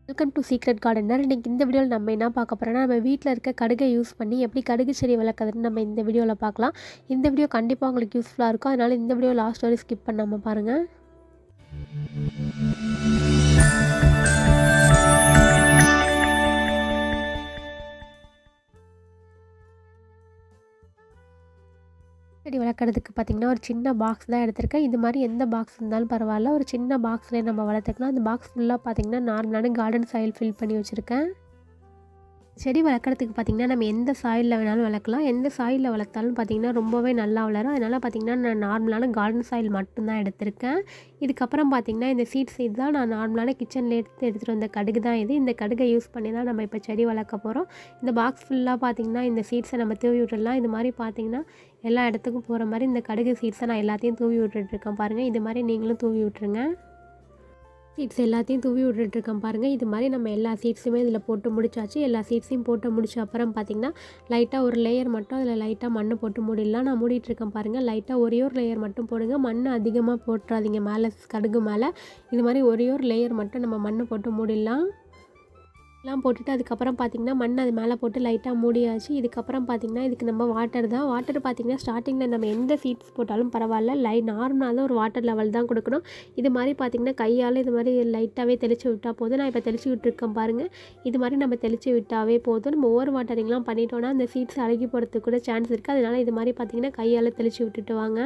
welcome to secret gardener இன்றைக்கி இந்த வீடியோவில் நம்ம என்ன பார்க்க போகிறோம்னா நம்ம வீட்டில் இருக்க கடுகை யூஸ் பண்ணி எப்படி கடுகு செடி வளர்க்குறதுன்னு நம்ம இந்த வீடியோவில் பார்க்கலாம் இந்த வீடியோ கண்டிப்பாக உங்களுக்கு யூஸ்ஃபுல்லாக இருக்கும் அதனால் இந்த வீடியோ லாஸ்ட் வரை ஸ்கிப் பண்ணாமல் பாருங்கள் செடி வளர்க்குறதுக்கு பார்த்திங்கன்னா ஒரு சின்ன பாக்ஸ் தான் எடுத்திருக்கேன் இது மாதிரி எந்த பாக்ஸ் இருந்தாலும் பரவாயில்ல ஒரு சின்ன பாக்ஸ்லேயே நம்ம வளர்த்துக்கலாம் அந்த பாக்ஸ் ஃபுல்லாக பார்த்திங்கன்னா நார்மலான கார்டன் சாயில் ஃபில் பண்ணி வச்சுருக்கேன் செடி வளர்க்குறதுக்கு பார்த்திங்கன்னா நம்ம எந்த சாயிலில் வேணாலும் வளர்க்கலாம் எந்த சாயிலில் வளர்த்தாலும் பார்த்திங்கன்னா ரொம்பவே நல்லா வளரும் அதனால் பார்த்திங்கன்னா நான் நார்மலான கார்டன் சாயில் மட்டும்தான் எடுத்திருக்கேன் இதுக்கப்புறம் பார்த்திங்கன்னா இந்த சீட் சீட் தான் நான் நார்மலான கிச்சனில் எடுத்து எடுத்துகிட்டு வந்த கடுகு தான் இது இந்த கடுகை யூஸ் பண்ணி தான் நம்ம இப்போ செடி வளர்க்க போகிறோம் இந்த பாக்ஸ் ஃபுல்லாக பார்த்திங்கன்னா இந்த சீட்ஸை நம்ம தூவி விட்டுடலாம் இது மாதிரி பார்த்திங்கன்னா எல்லா இடத்துக்கும் போகிற மாதிரி இந்த கடுகு சீட்ஸை நான் எல்லாத்தையும் தூவி விட்டுட்ருக்கேன் பாருங்கள் இது மாதிரி நீங்களும் தூவி விட்டுருங்க சீட்ஸ் எல்லாத்தையும் தூவி விட்டுட்ருக்கேன் பாருங்கள் இது மாதிரி நம்ம எல்லா சீட்ஸுமே இதில் போட்டு முடிச்சாச்சு எல்லா சீட்ஸையும் போட்டு முடிச்ச அப்புறம் பார்த்திங்கன்னா லைட்டாக ஒரு லேயர் மட்டும் அதில் லைட்டாக மண் போட்டு மூடிடலாம் நான் மூடிட்டுருக்கேன் பாருங்கள் லைட்டாக ஒரே ஒரு லேயர் மட்டும் போடுங்க மண் அதிகமாக போட்டுறாதீங்க மேலே கடுகு மேலே இது மாதிரி ஒரே ஒரு லேயர் மட்டும் நம்ம மண் போட்டு மூடிடலாம் எல்லாம் போட்டுட்டு அதுக்கப்புறம் பார்த்திங்கன்னா மண் அது மேலே போட்டு லைட்டாக மூடியாச்சு இதுக்கப்புறம் பார்த்திங்கன்னா இதுக்கு நம்ம வாட்டர் தான் வாட்டர் பார்த்திங்கன்னா ஸ்டார்டிங்கில் நம்ம எந்த சீட்ஸ் போட்டாலும் பரவாயில்ல லை நார்மலாக ஒரு வாட்டர் லெவல் தான் கொடுக்கணும் இது மாதிரி பார்த்திங்கன்னா கையால் இது மாதிரி லைட்டாகவே தெளித்து விட்டால் போதும் நான் இப்போ தெளித்து விட்டுருக்கேன் பாருங்கள் இது மாதிரி நம்ம தெளித்து விட்டாவே போதும் நம்ம ஓவர் வாட்டரிங்லாம் பண்ணிட்டோன்னா அந்த சீட்ஸ் அழுகி போகிறதுக்கு கூட சான்ஸ் இருக்குது அதனால் இது மாதிரி பார்த்திங்கன்னா கையால் தெளித்து விட்டுட்டு வாங்க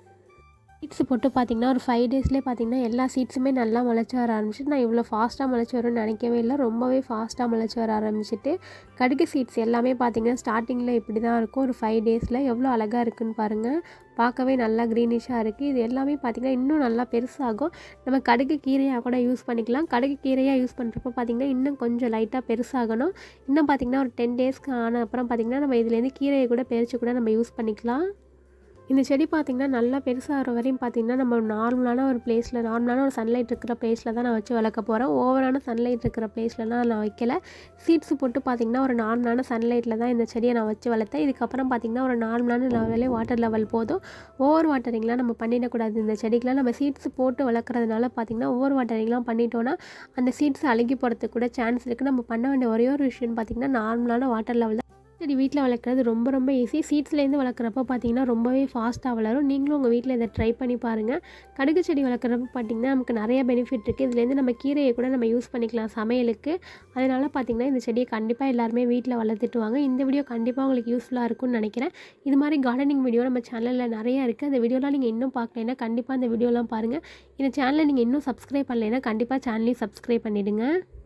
சீட்ஸ் போட்டு பார்த்திங்கன்னா ஒரு ஃபைவ் டேஸ்லேயே பார்த்திங்கன்னா எல்லா சீட்ஸுமே நல்லா முளைச்சி வர ஆரம்பிச்சிட்டு நான் இவ்வளோ ஃபாஸ்ட்டாக முளைச்சி வரும்னு நினைக்கவே இல்லை ரொம்பவே ஃபாஸ்ட்டாக முளைச்சி வர ஆரம்பிச்சிட்டு கடுகு சீட்ஸ் எல்லாமே பார்த்திங்கன்னா ஸ்டார்டிங்கில் இப்படி தான் இருக்கும் ஒரு ஃபைவ் டேஸில் எவ்வளோ அழகாக இருக்குன்னு பாருங்கள் பார்க்கவே நல்லா க்ரீனிஷாக இருக்குது இது எல்லாமே பார்த்திங்கன்னா இன்னும் நல்லா பெருசாகும் நம்ம கடுகு கீரையாக கூட யூஸ் பண்ணிக்கலாம் கடுகு கீரையாக யூஸ் பண்ணுறப்போ பார்த்திங்கன்னா இன்னும் கொஞ்சம் லைட்டாக பெருசாகணும் இன்னும் பார்த்திங்கன்னா ஒரு டென் டேஸ்க்கு ஆன அப்புறம் பார்த்திங்கன்னா நம்ம இதுலேருந்து கீரையை கூட பறித்து கூட நம்ம யூஸ் பண்ணிக்கலாம் இந்த செடி பார்த்திங்கன்னா நல்லா பெருசாகிற வரையும் பார்த்திங்கன்னா நம்ம நார்மலான ஒரு பிளேஸில் நார்மலான ஒரு சன்லைட் இருக்கிற பிளேஸில் தான் நான் வச்சு வளர்க்க போகிறேன் ஓவரான சன்லைட் இருக்கிற பிளேஸ்லலாம் நான் வைக்கல சீட்ஸ் போட்டு பார்த்திங்கன்னா ஒரு நார்மலான சன்லைட்டில் தான் இந்த செடியை நான் வச்சு வளர்த்தேன் இதுக்கப்புறம் பார்த்திங்கன்னா ஒரு நார்மலான லெவலே வாட்டர் லெவல் போதும் ஓவர் வாட்டரிங்லாம் நம்ம பண்ணிடக்கூடாது இந்த செடிக்கெலாம் நம்ம சீட்ஸ் போட்டு வளர்க்குறதுனால பார்த்திங்கன்னா ஓவர் வாட்டரிங்லாம் பண்ணிட்டோன்னா அந்த சீட்ஸ் அழுகி போகிறதுக்கு கூட சான்ஸ் இருக்குது நம்ம பண்ண வேண்டிய ஒரே ஒரு விஷயம் பார்த்திங்கன்னா நார்மலான வாட்டர் லெவல் தான் செடி வீட்டில் வளர்க்குறது ரொம்ப ரொம்ப ஈஸி சீட்ஸ்லேருந்து வளர்க்குறப்ப பார்த்தீங்கன்னா ரொம்பவே ஃபாஸ்ட்டாக வளரும் நீங்களும் உங்கள் வீட்டில் இதை ட்ரை பண்ணி பாருங்கள் கடுகு செடி வளர்க்குறப்ப பார்த்திங்கன்னா நமக்கு நிறைய பெனிஃபிட் இருக்குது இதுலேருந்து நம்ம கீரையை கூட நம்ம யூஸ் பண்ணிக்கலாம் சமையலுக்கு அதனால் பார்த்திங்கன்னா இந்த செடியை கண்டிப்பாக எல்லாருமே வீட்டில் வளர்த்துட்டு வாங்க இந்த வீடியோ கண்டிப்பாக உங்களுக்கு யூஸ்ஃபுல்லாக இருக்கும்னு நினைக்கிறேன் இது மாதிரி கார்டனிங் வீடியோ நம்ம சேனலில் நிறையா இருக்குது அந்த வீடியோலாம் நீங்கள் இன்னும் பார்க்கலைன்னா கண்டிப்பாக அந்த வீடியோலாம் பாருங்கள் இந்த சேனலை நீங்கள் இன்னும் சப்ஸ்கிரைப் பண்ணலைன்னா கண்டிப்பாக சேனலையும் சப்ஸ்கிரைப் பண்ணிவிடுங்க